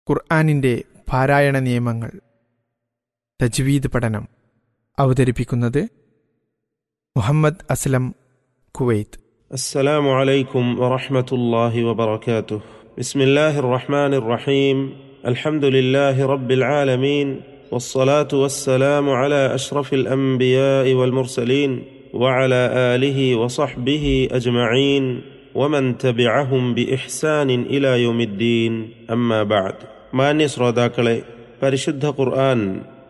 ഖുർആാനിൻ്റെ പാരായണ നിയമങ്ങൾ തജ്വീദ് പഠനം അവതരിപ്പിക്കുന്നത് മുഹമ്മദ് അസ്ലം കുവൈത്ത് السلام عليكم ورحمة الله وبركاته بسم الله الرحمن الرحيم الحمد لله رب العالمين والصلاة والسلام على أشرف الأنبياء والمرسلين وعلى آله وصحبه أجمعين ومن تبعهم بإحسان إلى يوم الدين أما بعد മാന്യ ശ്രോതാക്കളെ പരിശുദ്ധ ഖുർആൻ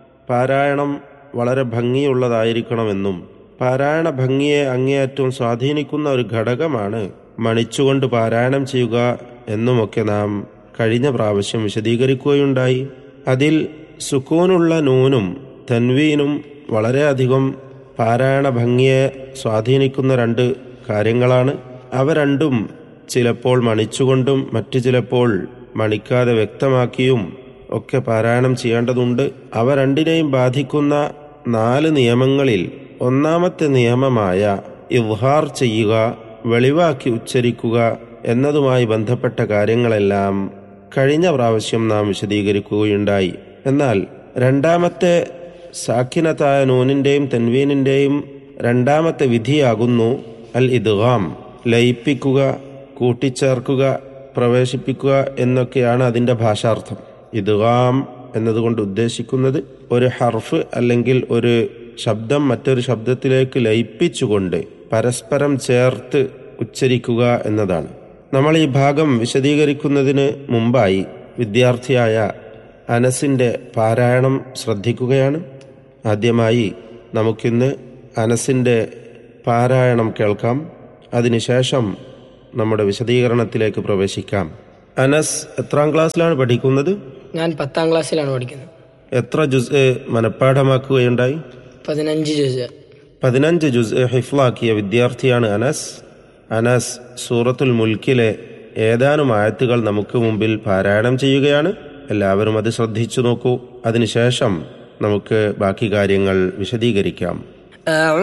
പാരായണം വളരെ ഭംഗിയുള്ളതായിരിക്കണമെന്നും പാരായണ ഭംഗിയെ അങ്ങേയറ്റം സ്വാധീനിക്കുന്ന ഒരു ഘടകമാണ് മണിച്ചുകൊണ്ട് പാരായണം ചെയ്യുക എന്നുമൊക്കെ നാം കഴിഞ്ഞ പ്രാവശ്യം വിശദീകരിക്കുകയുണ്ടായി അതിൽ സുക്കൂനുള്ള നൂനും തൻവീനും വളരെയധികം പാരായണ ഭംഗിയെ സ്വാധീനിക്കുന്ന രണ്ട് കാര്യങ്ങളാണ് അവ രണ്ടും ചിലപ്പോൾ മണിച്ചുകൊണ്ടും മറ്റു ചിലപ്പോൾ മണിക്കാതെ വ്യക്തമാക്കിയും ഒക്കെ പാരായണം ചെയ്യേണ്ടതുണ്ട് അവ രണ്ടിനെയും ബാധിക്കുന്ന നാല് നിയമങ്ങളിൽ ഒന്നാമത്തെ നിയമമായ ഇവ്ഹാർ ചെയ്യുക വെളിവാക്കി ഉച്ചരിക്കുക എന്നതുമായി ബന്ധപ്പെട്ട കാര്യങ്ങളെല്ലാം കഴിഞ്ഞ പ്രാവശ്യം നാം വിശദീകരിക്കുകയുണ്ടായി എന്നാൽ രണ്ടാമത്തെ സാഖിനത്തായ നൂനിൻ്റെയും തെൻവീനിൻ്റെയും രണ്ടാമത്തെ വിധിയാകുന്നു അൽ ഇദ്ഗാം ലയിപ്പിക്കുക കൂട്ടിച്ചേർക്കുക പ്രവേശിപ്പിക്കുക എന്നൊക്കെയാണ് അതിൻ്റെ ഭാഷാർത്ഥം ഇദ്ഗാം എന്നതുകൊണ്ട് ഉദ്ദേശിക്കുന്നത് ഒരു ഹർഫ് അല്ലെങ്കിൽ ഒരു ശബ്ദം മറ്റൊരു ശബ്ദത്തിലേക്ക് ലയിപ്പിച്ചുകൊണ്ട് പരസ്പരം ചേർത്ത് ഉച്ചരിക്കുക എന്നതാണ് നമ്മൾ ഈ ഭാഗം വിശദീകരിക്കുന്നതിന് മുമ്പായി വിദ്യാർത്ഥിയായ അനസിൻ്റെ പാരായണം ശ്രദ്ധിക്കുകയാണ് ആദ്യമായി നമുക്കിന്ന് അനസിൻ്റെ പാരായണം കേൾക്കാം അതിനുശേഷം നമ്മുടെ വിശദീകരണത്തിലേക്ക് പ്രവേശിക്കാം അനസ് എത്രാം ക്ലാസ്സിലാണ് പഠിക്കുന്നത് ഞാൻ പത്താം ക്ലാസ്സിലാണ് പഠിക്കുന്നത് എത്ര ജുസ് മനഃപ്പാഠമാക്കുകയുണ്ടായി പതിനഞ്ച് ജുസ് പതിനഞ്ച് ജുസ് ഹിഫ്ലാക്കിയ വിദ്യാർത്ഥിയാണ് അനസ് അനസ് സൂറത്തുൽ മുൽക്കിലെ ഏതാനും ആയത്തുകൾ നമുക്ക് മുമ്പിൽ പാരായണം ചെയ്യുകയാണ് എല്ലാവരും അത് ശ്രദ്ധിച്ചു നോക്കൂ അതിനുശേഷം നമുക്ക് ബാക്കി കാര്യങ്ങൾ വിശദീകരിക്കാം